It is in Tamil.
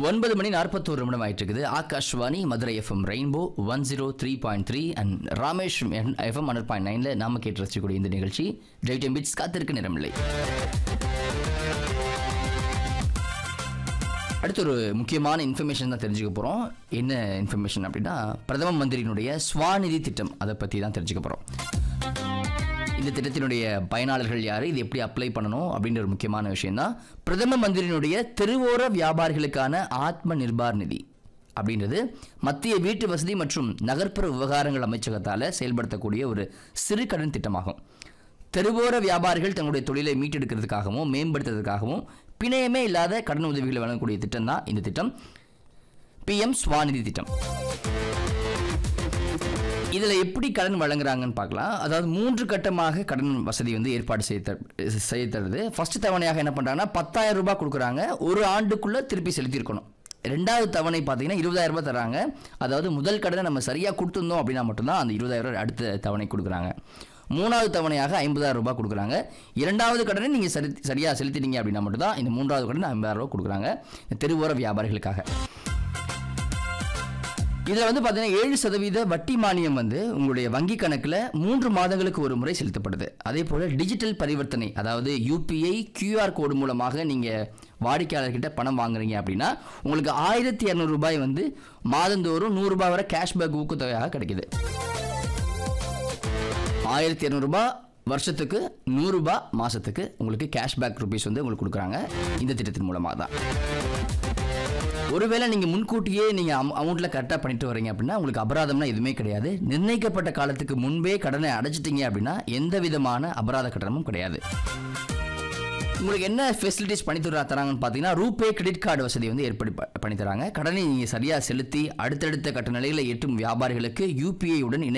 ஒன்பது மணி நாற்பத்தோரு நிமிடம் ஆயிட்டு இருக்குது Akashvani Madurai FM rainbow one zero three point three and Rameswaram FM hundred point நைனில் நாம கேட்டு ரசிக்கக்கூடிய இந்த நிகழ்ச்சி டிரைவ் டைம் பிட்ஸ் காத்திருக்க நேரமில்லை அடுத்து ஒரு முக்கியமான இன்ஃபர்மேஷன் தான் தெரிஞ்சுக்க போகிறோம் என்ன இன்ஃபர்மேஷன் அப்படின்னா பிரதம மந்திரியினுடைய ஸ்வாநிதி திட்டம் அதை பற்றி தான் தெரிஞ்சுக்க போகிறோம் இந்த திட்டத்தினுடைய பயனாளர்கள் யார் இது எப்படி அப்ளை பண்ணணும் அப்படின்ற ஒரு முக்கியமான விஷயம் தான் பிரதம மந்திரியினுடைய தெருவோர வியாபாரிகளுக்கான ஆத்ம நிர்பார் நிதி அப்படின்றது மத்திய வீட்டு வசதி மற்றும் நகர்ப்புற விவகாரங்கள் அமைச்சகத்தால் செயல்படுத்தக்கூடிய ஒரு சிறு கடன் திட்டமாகும் தெருவோர வியாபாரிகள் தங்களுடைய தொழிலை மீட்டெடுக்கிறதுக்காகவும் மேம்படுத்துறதுக்காகவும் பிணையமே இல்லாத கடன் உதவிகளை வழங்கக்கூடிய திட்டம் தான் இந்த திட்டம் பிஎம் ஸ்வாநிதி திட்டம் இதில் எப்படி கடன் வழங்குறாங்கன்னு பார்க்கலாம் அதாவது மூன்று கட்டமாக கடன் வசதி வந்து ஏற்பாடு செய்ய த- செய்ய தருது ஃபர்ஸ்ட் தவணையாக என்ன பண்ணுறாங்கன்னா பத்தாயிரம் ரூபாய் கொடுக்குறாங்க ஒரு ஆண்டுக்குள்ளே திருப்பி செலுத்தியிருக்கணும் ரெண்டாவது தவணை பார்த்தீங்கன்னா இருபதாயிரம் ரூபாய் தராங்க அதாவது முதல் கடனை நம்ம சரியாக கொடுத்துருந்தோம் அப்படின்னா மட்டும்தான் அந்த இருபதாயிரம் ரூபாய் அடுத்த தவணை கொடுக்குறாங்க மூணாவது தவணையாக ஐம்பதாயிரம் ரூபாய் கொடுக்குறாங்க இரண்டாவது கடனை நீங்கள் சரி சரியாக செலுத்திட்டீங்க அப்படின்னா மட்டும்தான் இந்த மூன்றாவது கடன் ஐம்பதாயிரம் ரூபாய் கொடுக்குறாங்க இந்த தெருவோர வியாபாரிகளுக்காக இதில் வந்து பார்த்தீங்கன்னா ஏழு சதவீத வட்டி மானியம் வந்து உங்களுடைய வங்கி கணக்கில் மூன்று மாதங்களுக்கு ஒரு முறை செலுத்தப்படுது அதே போல் டிஜிட்டல் பரிவர்த்தனை அதாவது யூபிஐ கியூஆர் கோடு மூலமாக நீங்கள் வாடிக்கையாளர்கிட்ட பணம் வாங்குறீங்க அப்படின்னா உங்களுக்கு ஆயிரத்தி இரநூறு ரூபாய் வந்து மாதந்தோறும் நூறு ரூபாய் வரை கேஷ்பேக் ஊக்கத்தொகையாக கிடைக்குது ஆயிரத்தி இரநூறுபா வருஷத்துக்கு நூறுரூபா மாதத்துக்கு உங்களுக்கு கேஷ்பேக் ருபீஸ் வந்து உங்களுக்கு கொடுக்குறாங்க இந்த திட்டத்தின் மூலமாக தான் ஒருவேளை நீங்கள் முன்கூட்டியே நீங்கள் அமௌண்ட்டில் கரெக்டாக பண்ணிட்டு வரீங்க அப்படின்னா உங்களுக்கு அபராதம்னா எதுவுமே கிடையாது நிர்ணயிக்கப்பட்ட காலத்துக்கு முன்பே கடனை அடைச்சிட்டீங்க அப்படின்னா எந்த விதமான அபராத கட்டணமும் கிடையாது உங்களுக்கு என்ன ஃபெசிலிட்டிஸ் பண்ணி தர தராங்கன்னு பார்த்தீங்கன்னா ரூபே கிரெடிட் கார்டு வசதி வந்து ஏற்படி ப- பண்ணி தராங்க கடனை நீங்கள் சரியாக செலுத்தி அடுத்தடுத்த கட்ட நிலையில் எட்டும் வியாபாரிகளுக்கு யூபிஐ உடன் இணை